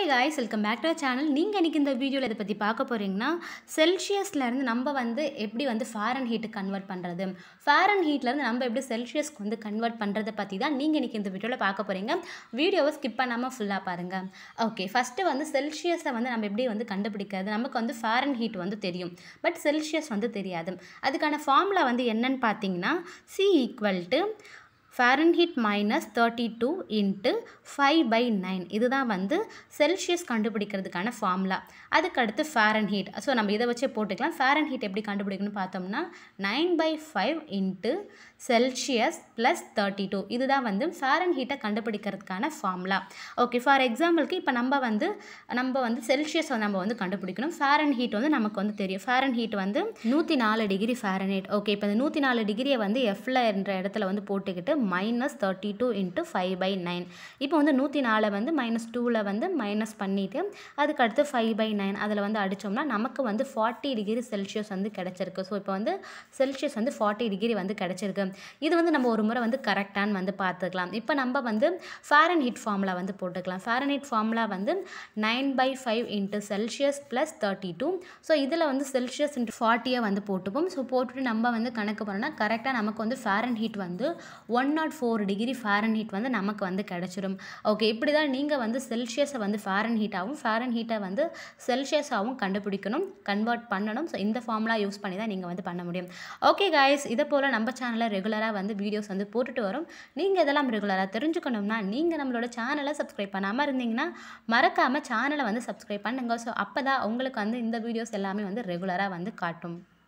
guys welcome back to channel நீங்கள் இன்றைக்கி இந்த வீடியோவில் இதை பற்றி பார்க்க போகிறீங்கன்னா செல்சியஸ்லேருந்து நம்ம வந்து எப்படி வந்து ஃபேரன் ஹீட்டு கன்வெர்ட் பண்ணுறது ஃபேரன் ஹீட்லேருந்து நம்ம எப்படி செல்சியஸ்க்கு வந்து கன்வெர்ட் பண்ணுறதை பற்றி தான் நீங்கள் இன்றைக்கி இந்த வீடியோவில் பார்க்க போகிறீங்க வீடியோவை ஸ்கிப் பண்ணாமல் ஃபுல்லாக பாருங்கள் ஓகே ஃபஸ்ட்டு வந்து செல்சியஸை வந்து நம்ம எப்படி வந்து கண்டுபிடிக்கிறது நமக்கு வந்து ஃபேரன் ஹீட் வந்து தெரியும் பட் செல்சியஸ் வந்து தெரியாது அதுக்கான ஃபார்முலா வந்து என்னன்னு பார்த்தீங்கன்னா C equal to Fahrenheit minus thirty two into five by nine இதுதான் வந்து செல்சியஸ் கண்டுபிடிக்கிறதுக்கான ஃபார்முலா அதுக்கடுத்து ஃபாரன்ஹீட் ஸோ நம்ம இதை வச்சே போட்டுக்கலாம் ஃபாரன்ஹீட் எப்படி கண்டுபிடிக்கணும்னு பார்த்தோம்னா nine by five into Celsius plus thirty two இதுதான் வந்து ஃபாரன்ஹீட்டை கண்டுபிடிக்கிறதுக்கான ஃபார்முலா ஓகே ஃபார் எக்ஸாம்பிளுக்கு இப்போ நம்ம வந்து நம்ம வந்து செல்சியஸ் நம்ம வந்து கண்டுபிடிக்கணும் ஃபேரன் ஹீட் வந்து நமக்கு வந்து தெரியும் ஃபேரன் ஹீட் வந்து நூற்றி நாலு டிகிரி ஃபேரன்ஹீட் ஓகே இப்போ இந்த நூற்றி நாலு டிகிரியை வந்து எஃப்ல என்ற இடத்துல வந்து போட்டுக்கிட்டு minus thirty two into five by nine இப்போ வந்து நூற்றி நாலை வந்து மைனஸ் டூவில் வந்து மைனஸ் பண்ணிவிட்டு அதுக்கடுத்து ஃபைவ் பை நைன் அதில் வந்து அடித்தோம்னா நமக்கு வந்து ஃபார்ட்டி டிகிரி செல்சியஸ் வந்து கிடச்சிருக்கு ஸோ இப்போ வந்து செல்சியஸ் வந்து ஃபார்ட்டி டிகிரி வந்து கிடச்சிருக்கு இது வந்து நம்ம ஒரு முறை வந்து கரெக்டானு வந்து பார்த்துக்கலாம் இப்போ நம்ம வந்து ஃபேரன் ஹீட் ஃபார்முலா வந்து போட்டுக்கலாம் ஃபேரன் ஹீட் ஃபார்முலா வந்து nine by five into Celsius plus thirty two so இதில் வந்து செல்சியஸ் இன்ட்டு ஃபார்ட்டியை வந்து போட்டுப்போம் ஸோ போட்டுட்டு நம்ம வந்து கணக்கு பண்ணோம்னா கரெக்டாக நமக்கு வந்து ஃபேரன் ஹீட் வந்து one naught four degree Fahrenheit வந்து நமக்கு வந்து கிடச்சிரும் ஓகே இப்படி தான் நீங்கள் வந்து செல்சியஸை வந்து ஃபேரன் ஹீட்டாகவும் ஃபேரன் ஹீட்டை வந்து செல்சியஸாகவும் கண்டுபிடிக்கணும் கன்வெர்ட் பண்ணணும் ஸோ இந்த ஃபார்முலா யூஸ் பண்ணி தான் நீங்கள் வந்து பண்ண முடியும் ஓகே காய்ஸ் இதை போல் நம்ம சேனலில் ரெகுலராக வந்து வீடியோஸ் வந்து போட்டுட்டு வரும் நீங்கள் இதெல்லாம் ரெகுலராக தெரிஞ்சுக்கணும்னா நீங்கள் நம்மளோட சேனலை சப்ஸ்கிரைப் பண்ணாமல் இருந்தீங்கன்னா மறக்காமல் சேனலை வந்து சப்ஸ்கிரைப் பண்ணுங்க ஸோ அப்போ தான் உங்களுக்கு வந்து இந்த வீடியோஸ் எல்லாமே வந்து ரெகுலராக வந்து காட்டும்